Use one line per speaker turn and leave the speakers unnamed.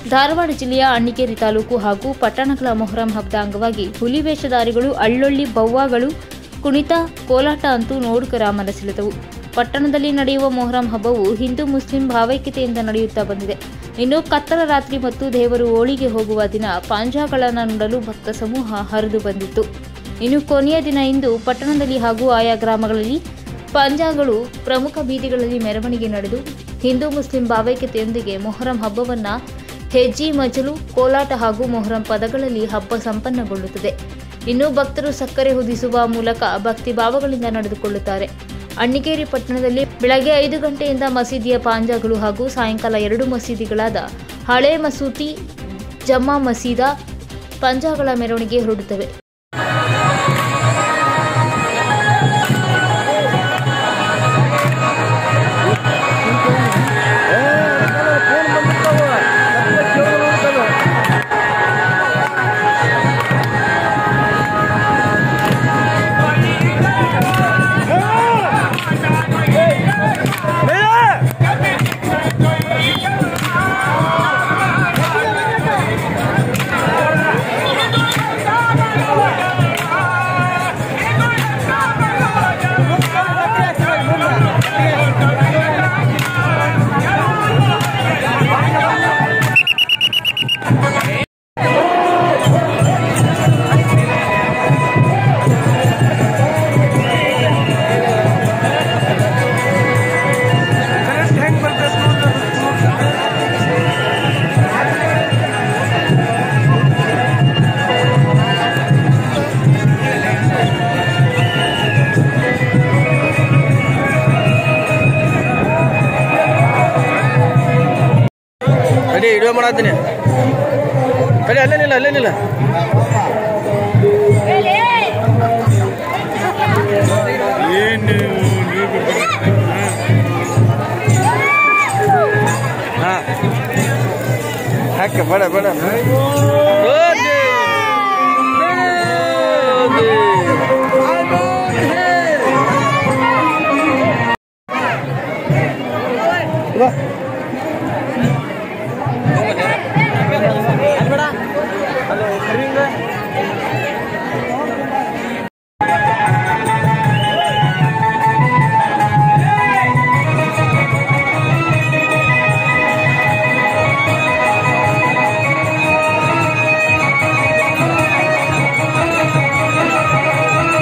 ಧಾರವಾಡ ಜಿಲ್ಲೆಯ ಅಣ್ಣಿಗೇರಿ ತಾಲೂಕು ಹಾಗೂ ಪಟ್ಟಣಗಳ ಮೊಹರಂ ಹಬ್ಬದ ಅಂಗವಾಗಿ ಹುಲಿ ವೇಷಧಾರಿಗಳು ಅಳ್ಳೊಳ್ಳಿ ಬವ್ವಾಗಳು ಕುಣಿತ ಕೋಲಾಟ ಅಂತೂ ನೋಡುಗರ ಮನಸೆಳೆದವು ಪಟ್ಟಣದಲ್ಲಿ ನಡೆಯುವ ಮೊಹರಂ ಹಬ್ಬವು ಹಿಂದೂ ಮುಸ್ಲಿಂ ಭಾವೈಕ್ಯತೆಯಿಂದ ನಡೆಯುತ್ತಾ ಬಂದಿದೆ ಇನ್ನು ಕತ್ತಲ ರಾತ್ರಿ ಮತ್ತು ದೇವರು ಓಳಿಗೆ ಹೋಗುವ ದಿನ ಪಾಂಜಾಗಳನ್ನು ನೋಡಲು ಭಕ್ತ ಸಮೂಹ ಹರಿದು ಬಂದಿತ್ತು ಇನ್ನು ಕೊನೆಯ ದಿನ ಇಂದು ಪಟ್ಟಣದಲ್ಲಿ ಹಾಗೂ ಆಯಾ ಗ್ರಾಮಗಳಲ್ಲಿ ಪಂಜಾಗಳು ಪ್ರಮುಖ ಬೀದಿಗಳಲ್ಲಿ ಮೆರವಣಿಗೆ ನಡೆದು ಹಿಂದೂ ಮುಸ್ಲಿಂ ಭಾವೈಕ್ಯತೆಯೊಂದಿಗೆ ಮೊಹರಂ ಹಬ್ಬವನ್ನ ಹೆಜ್ಜಿ ಮಜಲು ಕೋಲಾಟ ಹಾಗೂ ಮೊಹರಂ ಪದಗಳಲ್ಲಿ ಹಬ್ಬ ಸಂಪನ್ನಗೊಳ್ಳುತ್ತದೆ ಇನ್ನು ಭಕ್ತರು ಸಕ್ಕರೆ ಹೊದಿಸುವ ಮೂಲಕ ಭಕ್ತಿ ಭಾವಗಳಿಂದ ನಡೆದುಕೊಳ್ಳುತ್ತಾರೆ ಅಣ್ಣಿಗೇರಿ ಪಟ್ಟಣದಲ್ಲಿ ಬೆಳಗ್ಗೆ ಐದು ಗಂಟೆಯಿಂದ ಮಸೀದಿಯ ಪಾಂಜಾಗಳು ಹಾಗೂ ಸಾಯಂಕಾಲ ಎರಡು ಮಸೀದಿಗಳಾದ ಹಳೆ ಮಸೂತಿ ಜಮ್ಮಾ ಮಸೀದಾ ಪಂಜಾಗಳ ಮೆರವಣಿಗೆ ಹೊರಡುತ್ತವೆ
ತಡಿ ವಿಡಿಯೋ ಮಾಡತ್ತೀನಿ ತಡಿ ಅಲ್ಲೇನಿಲ್ಲ ಅಲ್ಲೇನಿಲ್ಲ ಹಾ ಹಾಕ ಬೇಡ ಬೇಡ ಓದಿ. ಓದಿ. ಬಾ